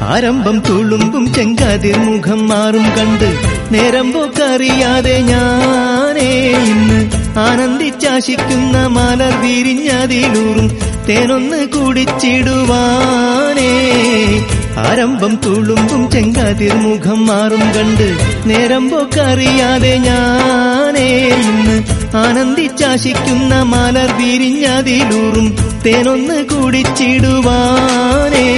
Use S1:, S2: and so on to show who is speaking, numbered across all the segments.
S1: ആരംഭം തുളുമ്പും ചെങ്കാതിർ മുഖം മാറും കണ്ട് നേരം പോക്കറിയാതെ ഞാനേ ഇന്ന് ആനന്ദിച്ചാശിക്കുന്ന മലർ വിരിഞ്ഞതിലൂറും തേനൊന്ന് കുടിച്ചിടുവാനേ ആരംഭം തുളുമ്പും ചെങ്കാതിർ മുഖം മാറും കണ്ട് നേരം പോക്കറിയാതെ ഞാനേ ഇന്ന് ആനന്ദിച്ചാശിക്കുന്ന മലർ വിരിഞ്ഞതിലൂറും തേനൊന്ന് കുടിച്ചിടുവാനേ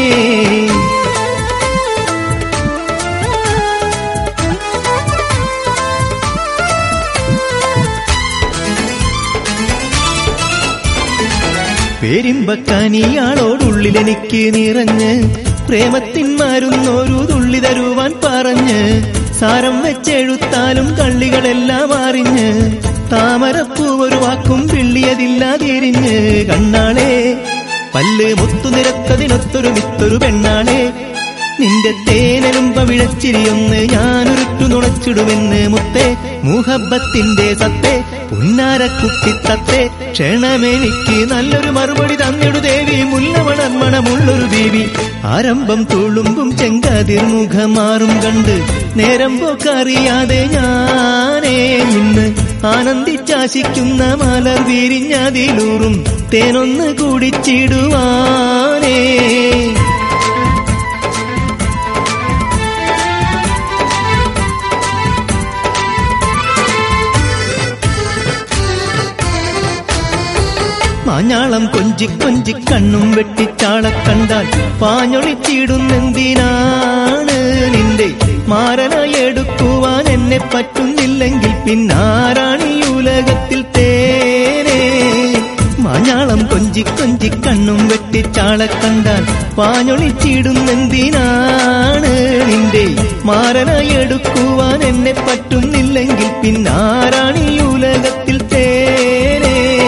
S1: പേരിമ്പക്കനിയാളോടുള്ളിലെനിക്ക് നിറഞ്ഞ് പ്രേമത്തിൻ മരുന്നൊരു തുള്ളി തരുവാൻ പറഞ്ഞ് സാരം വെച്ചെഴുത്താലും കള്ളികളെല്ലാം അറിഞ്ഞ് താമരപ്പൂ ഒരു വാക്കും പിള്ളിയതില്ലാതിരിഞ്ഞ് കണ്ണാളെ പല്ല് മുത്തുനിരത്തതിനൊത്തൊരു മിത്തൊരു പെണ്ണാളെ നിന്റെ തേനലുമ്പ വിഴച്ചിരിയൊന്ന് ഞാനൊരുട്ടു നുണച്ചിടുമെന്ന് മുത്തേ മുഹബത്തിന്റെ സത്തെ പുന്നാരക്കുട്ടിത്തത്തെ ക്ഷണമെനിക്ക് നല്ലൊരു മറുപടി തന്നിടു ദേവി മുല്ലമണർമണമുള്ളൊരു ദേവി ആരംഭം തുളുമ്പും ചെങ്കാതിർ മുഖമാറും കണ്ട് നേരം പോക്കറിയാതെ ഞാനേ ഇന്ന് ആനന്ദിച്ചാശിക്കുന്ന മലർ വിരിഞ്ഞതിലൂറും തേനൊന്ന് കുടിച്ചിടുവാനേ മാഞ്ഞാളം കൊഞ്ചി കൊഞ്ചി കണ്ണും വെട്ടിച്ചാള കണ്ടാൽ പാഞ്ഞൊളിച്ചിടുന്നെന്തിനാണ് നിന്റെ മാരനായി എടുക്കുവാൻ എന്നെ പറ്റുന്നില്ലെങ്കിൽ പിന്നാരാണ് ഈ ഉലകത്തിൽ തേനേ മാഞ്ഞാളം കൊഞ്ചി കൊഞ്ചി കണ്ണും വെട്ടിച്ചാള കണ്ടാൽ പാഞ്ഞൊളിച്ചിടുന്നെന്തിനാണ് നിന്റെ മാരനായി എടുക്കുവാൻ എന്നെ പറ്റുന്നില്ലെങ്കിൽ പിന്നാരാണ് ഈ ഉലകത്തിൽ തേനേ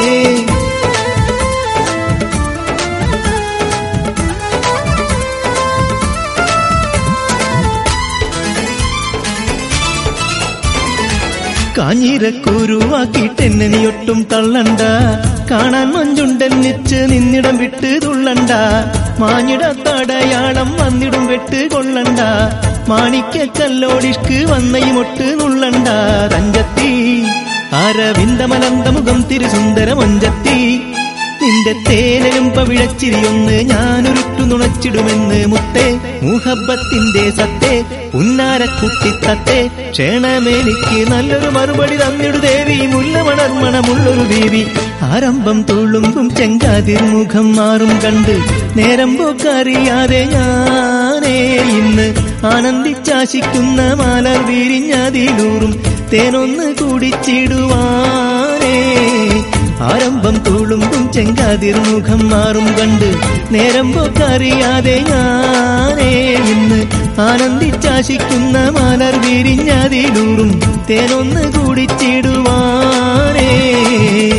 S1: കാഞ്ഞിരക്കുരുവാക്കിട്ടെന്നെ നീ ഒട്ടും തള്ളണ്ട കാണാൻ മഞ്ചുണ്ടെന്നിച്ച് നിന്നിടം വിട്ട് തുള്ളണ്ട മാഞ്ഞിടത്തടയാളം വന്നിടും വെട്ട് കൊള്ളണ്ട മാണിക്കല്ലോടിഷ്ക്ക് വന്നയുമൊട്ട് നുള്ളണ്ട തഞ്ചത്തി അരവിന്ദമലന്ത മുഖം തിരുസുന്ദരമൊഞ്ചത്തി നിന്റെ തേനലും പവിഴച്ചിരിയൊന്ന് ഞാനൊരുട്ടു നുണച്ചിടുമെന്ന് മുത്തേ മുഹബത്തിന്റെ സത്തേ പുന്നാരക്കുട്ടിത്തത്തെ ക്ഷണമെനിക്ക് നല്ലൊരു മറുപടി തന്നിടു ദേവി മുല്ലമണർമണമുള്ളൊരു ദേവി ആരംഭം തുളുമ്പും ചെങ്കാതിർ മുഖം മാറും കണ്ട് നേരം പോക്കറിയാതെ ഞാനേ ഇന്ന് ആനന്ദിച്ചാശിക്കുന്ന മലർ വിരിഞ്ഞതിലൂറും തേനൊന്ന് കുടിച്ചിടുവാനേ ആരംഭം തുളുമ്പും ചെങ്കാതിർ മുഖം മാറും കണ്ട് നേരം പോക്കറിയാതെ ഞാനേ ഇന്ന് ആനന്ദിച്ചാശിക്കുന്ന മലർ വിരിഞ്ഞതിലൂറും തേനൊന്ന് കുടിച്ചിടുവാനേ